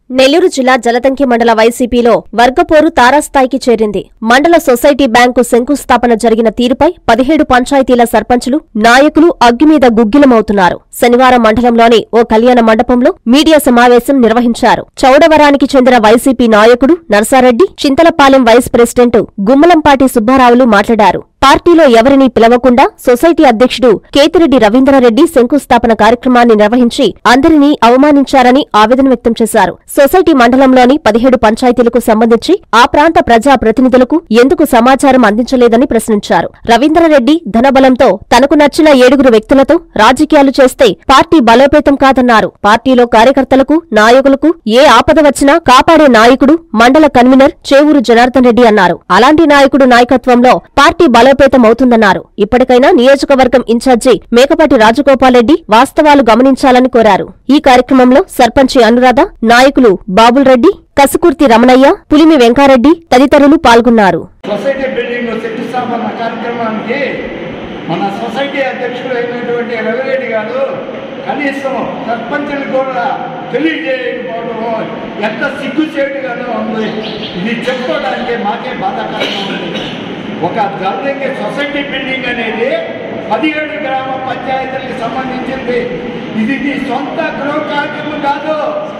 నెల్లూరు జిల్లా జలదంకి మండల వైసీపీలో వర్గపోరు తారాస్థాయికి చేరింది మండల సొసైటీ బ్యాంకు శంకుస్థాపన జరిగిన తీరుపై పదిహేడు పంచాయతీల సర్పంచులు నాయకులు అగ్గిమీద గుగ్గిలమవుతున్నారు శనివారం మండలంలోని ఓ కళ్యాణ మండపంలో మీడియా సమావేశం నిర్వహించారు చౌడవరానికి చెందిన వైసీపీ నాయకుడు నర్సారెడ్డి చింతలపాలెం వైస్ ప్రెసిడెంట్ గుమ్మలంపాటి సుబ్బారావులు మాట్లాడారు పార్టీలో ఎవరినీ పిలవకుండా సొసైటీ అధ్యక్షుడు కేతిరెడ్డి రవీంద్రారెడ్డి శంకుస్థాపన కార్యక్రమాన్ని నిర్వహించి అందరినీ అవమానించారని ఆవేదన వ్యక్తం చేశారు సొసైటీ మండలంలోని పదిహేడు పంచాయతీలకు సంబంధించి ఆ ప్రాంత ప్రజా ప్రతినిధులకు ఎందుకు సమాచారం అందించలేదని ప్రశ్నించారు రవీంద్రారెడ్డి ధనబలంతో తనకు నచ్చిన ఏడుగురు వ్యక్తులతో రాజకీయాలు చేస్తే పార్టీ బలోపేతం కాదన్నారు పార్టీలో కార్యకర్తలకు నాయకులకు ఏ ఆపద వచ్చినా కాపాడే నాయకుడు మండల కన్వీనర్ చేవూరు జనార్దన్ రెడ్డి అన్నారు అలాంటి నాయకుడు నాయకత్వంలో పార్టీ బలోపేతం అవుతుందన్నారు ఇప్పటికైనా నియోజకవర్గం ఇన్ఛార్జి మేకపాటి రాజగోపాల్ రెడ్డి వాస్తవాలు గమనించాలని కోరారు ఈ కార్యక్రమంలో సర్పంచి అనురాధ నాయకులు బాబుల్ రెడ్డి కసుకుర్తి రమణయ్య పులిమి వెంకారెడ్డి తదితరులు పాల్గొన్నారు సొసైటీ బిల్డింగ్ శంకుస్థాపన కార్యక్రమానికి మన సొసైటీ అధ్యక్షుడు అయినటువంటి రవిరెడ్డి గారు కనీసం సర్పంచులు కూడా తెలియజేయకపోవడం ఎంత సిగ్గుచేటుగానో ఉంది ఇది చెప్పుకోవడానికి మాకే బాధాకరంగా ఉంది ఒక జల్లింగి సొసైటీ బిల్డింగ్ అనేది పదిహేడు గ్రామ పంచాయతీలకు సంబంధించింది ఇది నీ సొంత గృహ కార్యక్రమం కాదు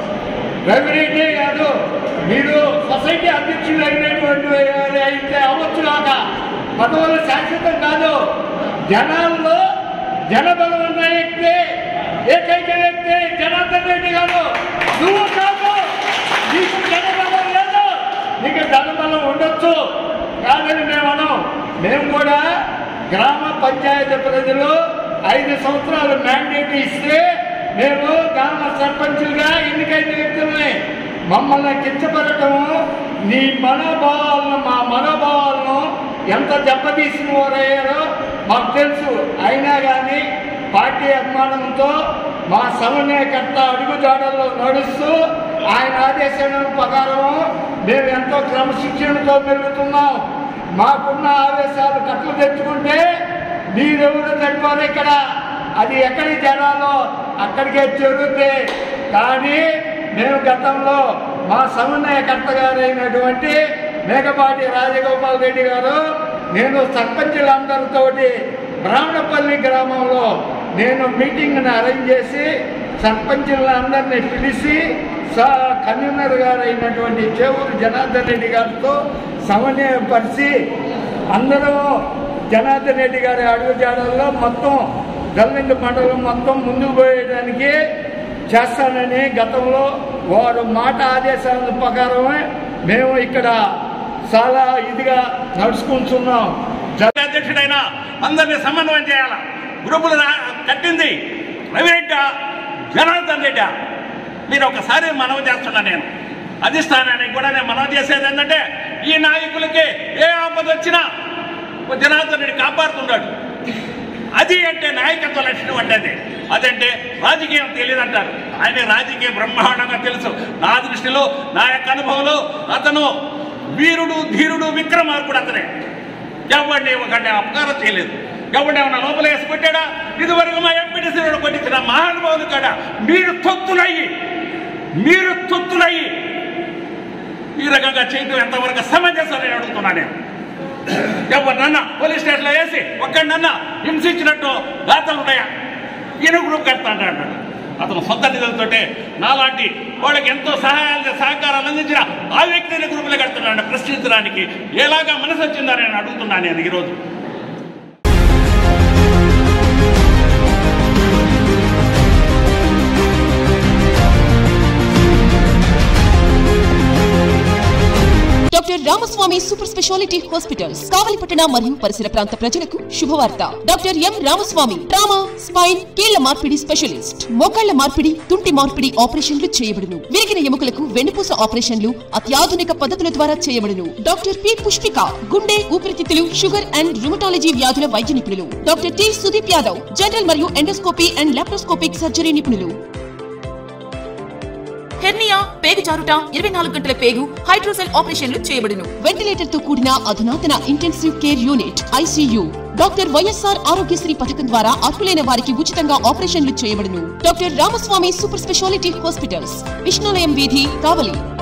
రెవెన్యూ కాదు మీరు సొసైటీ అధ్యక్షులు అయినటువంటి వారు అయితే అవ్వచ్చు కాక పదవులు శాశ్వతం కాదు జనాల్లో జనబలం ఉన్న వ్యక్తి ఏకైక వ్యక్తి జనార్దన్ రెడ్డి గారు నువ్వు కాదు నీకు జనబలం లేదు నీకు ధనబలం ఉండొచ్చు కాదని మేము అనం మేము కూడా గ్రామ పంచాయతీ ప్రజలు ఐదు సంవత్సరాలు మ్యాండేట్ ఇస్తే మేము గ్రామ సర్పంచులుగా ఎన్నికైన వ్యక్తుల్ని మమ్మల్ని కించపడటము నీ మనోభావాలను మా మనోభావాలను ఎంత దెబ్బతీసిన వారయ్యారో మాకు తెలుసు అయినా కానీ పార్టీ అభిమానంతో మా సమన్వయకర్త అడుగుజాడల్లో నడుస్తూ ఆయన ఆదేశాల ప్రకారం మేము ఎంతో క్రమశిక్షణతో మెలుగుతున్నాం మాకున్న ఆవేశాలు కట్లు తెచ్చుకుంటే మీరెవరు చనిపోరు ఇక్కడ అది ఎక్కడికి చేరాలో అక్కడికే చేరుద్ది కానీ మేము గతంలో మా సమన్వయకర్త గారైనటువంటి మేకపాటి రాజగోపాల్ రెడ్డి గారు నేను సర్పంచులందరితోటి బ్రాహ్మణపల్లి గ్రామంలో నేను మీటింగ్ని అరేంజ్ చేసి సర్పంచులందరినీ పిలిచి సా కన్వీనర్ గారు అయినటువంటి చేవూరు జనార్దన్ రెడ్డి గారితో సమన్వయపరిచి అందరూ జనార్దన్ రెడ్డి గారి అడుగుజాడల్లో మొత్తం గల్లింగ మండలం మొత్తం ముందుకు పోయేయడానికి చేస్తానని గతంలో వారు మాట ఆదేశాల ప్రకారమే మేము ఇక్కడ చాలా ఇదిగా నడుచుకుంటున్నాం జాతీయ అధ్యక్షుడైన అందరినీ సమన్వయం చేయాల గ్రూపులు రా- కట్టింది రవిరెడ్డి జనార్దన్ రెడ్డి మీరు ఒకసారి మనవి చేస్తున్నా నేను అధిష్టానానికి కూడా నేను మనవి చేసేది ఏంటంటే ఈ నాయకులకి ఏ ఆపద వచ్చినా ఓ జనార్దన్ రెడ్డి కాపాడుతున్నాడు అది అంటే నాయకత్వ లక్షణం అంటే అది అదంటే రాజకీయం తెలియదంటారు ఆయన రాజకీయం బ్రహ్మాండంగా తెలుసు నా దృష్టిలో నా యొక్క అనుభవంలో అతను వీరుడు ధీరుడు విక్రమార్కుడు అతనే ఎవరిని ఒకటి అపకారం చేయలేదు ఎవరిని ఏమన్నా లోపల వేసి పెట్టాడా ఇదివరకు మా ఎంపీటీసీ కొట్టించిన మహానుభావులు కాడ మీరు తొత్తులయ్యి మీరు తొత్తులయ్యి ఈ రకంగా చేయడం ఎంతవరకు సమంజసం నేను అడుగుతున్నా నేను ఎవరినన్నా పోలీస్ స్టేషన్లో వేసి ఒక్కడినన్నా హింసించినట్టు గాతలు ఉన్నాయా ఈయన గ్రూప్ కడతా అంటాడు అతను సొంత నిధులతోటే నాలాంటి వాళ్ళకి ఎంతో సహాయాలు సహకారాలు అందించిన ఆ వ్యక్తిని గ్రూపులు కడుతున్నాడు ప్రశ్నించడానికి ఎలాగా మనసు వచ్చిందని నేను అడుగుతున్నాను నేను ఈరోజు doctor Ramaswamy super speciality hospitals కావలిపట్టణ మరియు పరిసర ప్రాంత ప్రజలకు శుభవార్త doctor M Ramaswamy trauma spine కీళ్ల మార్పిడి స్పెషలిస్ట్ మోకాళ్ల మార్పిడి తుంటి మార్పిడి ఆపరేషన్లు చేయబడును విరిగిన ఎముకలకు వెన్నుపూస ఆపరేషన్లు అత్యాధునిక పద్ధతుల ద్వారా చేయబడును డాక్టర్ పి పుష్పిక గుండె ఊపిరితిత్తులు షుగర్ అండ్ రుమటాలజీ వ్యాధుల వైద్య నిపుణులు doctor T Sudeep Yadav general మరియు ఎండోస్కోపీ అండ్ లాప్రోస్కోపిక్ సర్జరీ నిపుణులు హెర్నియా పేగు జారుట ఇరవై నాలుగు గంటల పేగు హైడ్రోసెల్ ఆపరేషన్లు చేయబడును వెంటిలేటర్ తో కూడిన అధునాతన intensive care unit ICU doctor YSR Aarogyasri పథకం ద్వారా అర్హులైన వారికి ఉచితంగా ఆపరేషన్లు చేయబడును doctor Ramaswamy super speciality hospitals Vishnulayam వీధి కావలి